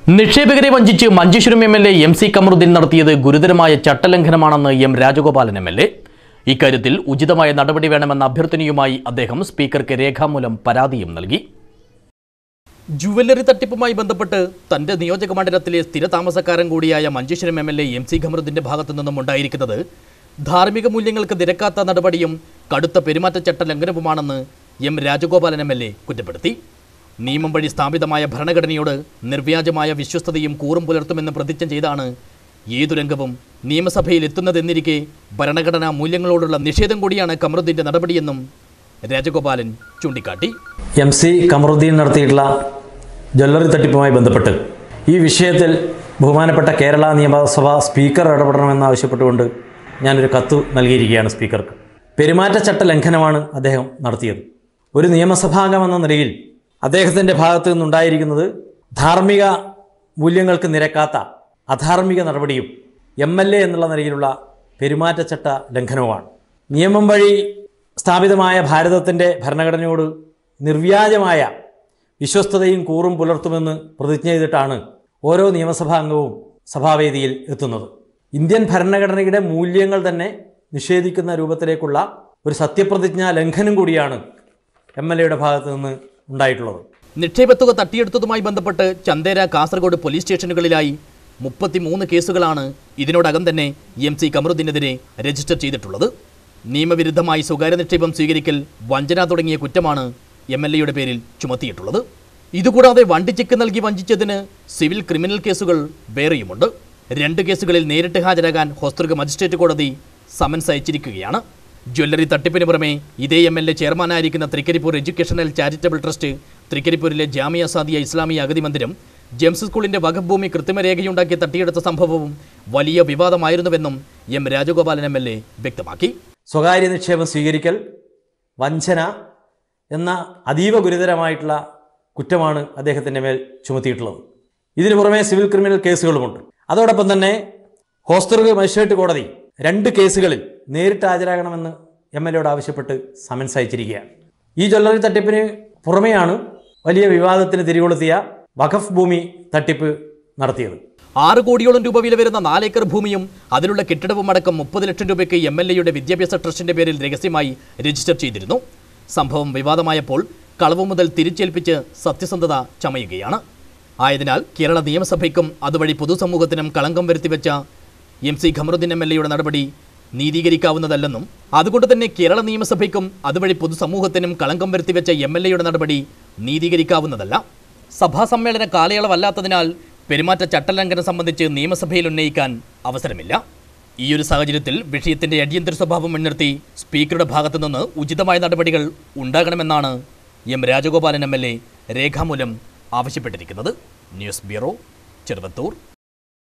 നിക്ഷേപകരെ വഞ്ചിച്ച് Manjeshwaram M L A M C Kamaruddin നടത്തിയത് ഗുരുതരമായ ചട്ടലംഘനമാണെന്ന് M Rajagopalan M L A ഇക്കാര്യത്തിൽ ഉചിതമായ നടപടി വേണമെന്ന അഭ്യർത്ഥനയുമായി അദ്ദേഹം സ്പീക്കർക്ക് രേഖാമൂലം പരാതിയും നൽകി ജുവല്ലറി തട്ടിപ്പുമായി ബന്ധപ്പെട്ട് തന്റെ നിയോജക മണ്ഡലത്തിലെ സ്ഥിര താമസക്കാരൻ കൂടിയായ Manjeshwaram M L A M C ഖമറുദ്ദീന്റെ ഭാഗത്തു നിന്നും ഉണ്ടായിരിക്കുന്നത് ധാർമ്മിക മൂല്യങ്ങൾക്ക് നിരക്കാത്ത നടപടിയും കടുത്ത പെരുമാറ്റച്ചട്ട ലംഘനവുമാണെന്ന് M Rajagopalan M L A കുറ്റപ്പെടുത്തി നിയമം വഴി സ്ഥാപിതമായ ഭരണഘടനയോട് നിർവ്യാജമായ വിശ്വസ്തതയും കൂറും പുലർത്തുമെന്ന് പ്രതിജ്ഞ ചെയ്താണ് ഏതു രംഗവും നിയമസഭയിൽ എത്തുന്നതെന്നിരിക്കെ ഭരണഘടനാ മൂല്യങ്ങളോടുള്ള നിഷേധം കൂടിയാണ് കമറുദ്ദീന്റെ നടപടിയെന്നും രാജഗോപാലൻ ചൂണ്ടിക്കാട്ടി എം സി കമറുദ്ദീൻ നടത്തിയിട്ടുള്ള ജ്വല്ലറി തട്ടിപ്പുമായി ബന്ധപ്പെട്ട് ഈ വിഷയത്തിൽ ബഹുമാനപ്പെട്ട കേരള നിയമസഭാ സ്പീക്കർ ഇടപെടണമെന്നാവശ്യപ്പെട്ടുകൊണ്ട് ഞാനൊരു കത്ത് നൽകിയിരിക്കുകയാണ് സ്പീക്കർക്ക് പെരുമാറ്റച്ചട്ട ലംഘനമാണ് അദ്ദേഹം നടത്തിയത് ഒരു നിയമസഭാംഗം എന്ന നിലയിൽ അദ്ദേഹത്തിൻ്റെ ഭാഗത്ത് നിന്നുണ്ടായിരിക്കുന്നത് ധാർമ്മിക മൂല്യങ്ങൾക്ക് നിരക്കാത്ത അധാർമിക നടപടിയും എം എൽ എ എന്നുള്ള നിലയിലുള്ള പെരുമാറ്റച്ചട്ട ലംഘനവുമാണ് നിയമം വഴി സ്ഥാപിതമായ ഭാരതത്തിൻ്റെ ഭരണഘടനയോട് നിർവ്യാജമായ വിശ്വസ്തതയും കൂറും പുലർത്തുമെന്ന് പ്രതിജ്ഞ ചെയ്തിട്ടാണ് ഓരോ നിയമസഭാ അംഗവും സഭാവേദിയിൽ എത്തുന്നത് ഇന്ത്യൻ ഭരണഘടനയുടെ മൂല്യങ്ങൾ തന്നെ നിഷേധിക്കുന്ന രൂപത്തിലേക്കുള്ള ഒരു സത്യപ്രതിജ്ഞാ ലംഘനം കൂടിയാണ് എം എൽ എയുടെ ഭാഗത്ത് നിന്ന് ഉണ്ടായിട്ടുള്ളത് നിക്ഷേപത്തുക തട്ടിയെടുത്തതുമായി ബന്ധപ്പെട്ട് ചന്ദേര കാസർഗോഡ് പോലീസ് സ്റ്റേഷനുകളിലായി മുപ്പത്തിമൂന്ന് കേസുകളാണ് ഇതിനോടകം തന്നെ എം സി കമറുദ്ദീനെതിരെ രജിസ്റ്റർ ചെയ്തിട്ടുള്ളത് നിയമവിരുദ്ധമായി സ്വകാര്യ നിക്ഷേപം സ്വീകരിക്കൽ വഞ്ചന തുടങ്ങിയ കുറ്റമാണ് എം എൽ എയുടെ പേരിൽ ചുമത്തിയിട്ടുള്ളത് ഇതുകൂടാതെ വണ്ടി ചെക്ക് നൽകി വഞ്ചിച്ചതിന് സിവിൽ ക്രിമിനൽ കേസുകൾ വേറെയുമുണ്ട് രണ്ട് കേസുകളിൽ നേരിട്ട് ഹാജരാകാൻ ഹോസ്തൃക മജിസ്ട്രേറ്റ് കോടതി സമൻസ് അയച്ചിരിക്കുകയാണ് ജ്വല്ലറി തട്ടിപ്പിന് പുറമെ ഇതേ എം എൽ എ ചെയർമാനായിരിക്കുന്ന തൃക്കരിപ്പൂർ എഡ്യൂക്കേഷണൽ ചാരിറ്റബിൾ ട്രസ്റ്റ് തൃക്കരിപ്പൂരിലെ ജാമിയ സാദിയ ഇസ്ലാമിയ അഗതി മന്ദിരം ജെംസ് സ്കൂളിന്റെ വഖഫ് ഭൂമി കൃത്രിമരേഖയുണ്ടാക്കി തട്ടിയെടുത്ത സംഭവവും വലിയ വിവാദമായിരുന്നുവെന്നും M Rajagopalan M L A വ്യക്തമാക്കി സ്വകാര്യ നിക്ഷേപം സ്വീകരിക്കൽ വഞ്ചന എന്ന അതീവ ഗുരുതരമായിട്ടുള്ള കുറ്റമാണ് അദ്ദേഹത്തിൻ്റെ മേൽ ചുമത്തിയിട്ടുള്ളത് ഇതിനു പുറമെ സിവിൽ ക്രിമിനൽ കേസുകളുമുണ്ട് അതോടൊപ്പം തന്നെ ഹോസ്റ്ററുകൾ മജിസ്ട്രേറ്റ് കോടതി രണ്ട് കേസുകളിൽ നേരിട്ട് ഹാജരാകണമെന്ന് എം എൽ എയോട് ആവശ്യപ്പെട്ട് സമൻസ് അയച്ചിരിക്കുകയാണ് ഈ ജ്വല്ലറി തട്ടിപ്പിന് പുറമെയാണ് വലിയ വിവാദത്തിന് തിരികൊളുത്തിയ വഖഫ് ഭൂമി തട്ടിപ്പ് നടത്തിയത് ആറ് കോടിയോളം രൂപ വില വരുന്ന നാലേക്കർ ഭൂമിയും അതിലുള്ള കെട്ടിടവും അടക്കം മുപ്പത് ലക്ഷം രൂപയ്ക്ക് എം എൽ എയുടെ വിദ്യാഭ്യാസ ട്രസ്റ്റിന്റെ പേരിൽ രഹസ്യമായി രജിസ്റ്റർ ചെയ്തിരുന്നു സംഭവം വിവാദമായപ്പോൾ കളവ് മുതൽ തിരിച്ചേൽപ്പിച്ച് സത്യസന്ധത ചമയുകയാണ് ആയതിനാൽ കേരള നിയമസഭയ്ക്കും അതുവഴി പൊതുസമൂഹത്തിനും കളങ്കം വരുത്തിവെച്ച M C Kamaruddin M L എയുടെ നടപടി നീതീകരിക്കാവുന്നതല്ലെന്നും അതുകൊണ്ട് തന്നെ കേരള നിയമസഭയ്ക്കും അതുവഴി പൊതുസമൂഹത്തിനും കളങ്കം വരുത്തിവെച്ച എം എൽ എയുടെ നടപടി നീതീകരിക്കാവുന്നതല്ല സഭാ സമ്മേളന കാലയളവല്ലാത്തതിനാൽ പെരുമാറ്റ ചട്ടലംഘനം സംബന്ധിച്ച് നിയമസഭയിൽ ഉന്നയിക്കാൻ അവസരമില്ല ഈയൊരു സാഹചര്യത്തിൽ വിഷയത്തിന്റെ അടിയന്തര സ്വഭാവം മുൻനിർത്തി സ്പീക്കറുടെ ഭാഗത്തു നിന്ന് ഉചിതമായ നടപടികൾ ഉണ്ടാകണമെന്നാണ് M Rajagopalan M L A രേഖാമൂലം ആവശ്യപ്പെട്ടിരിക്കുന്നത് ന്യൂസ് ബ്യൂറോ ചെറുവത്തൂർ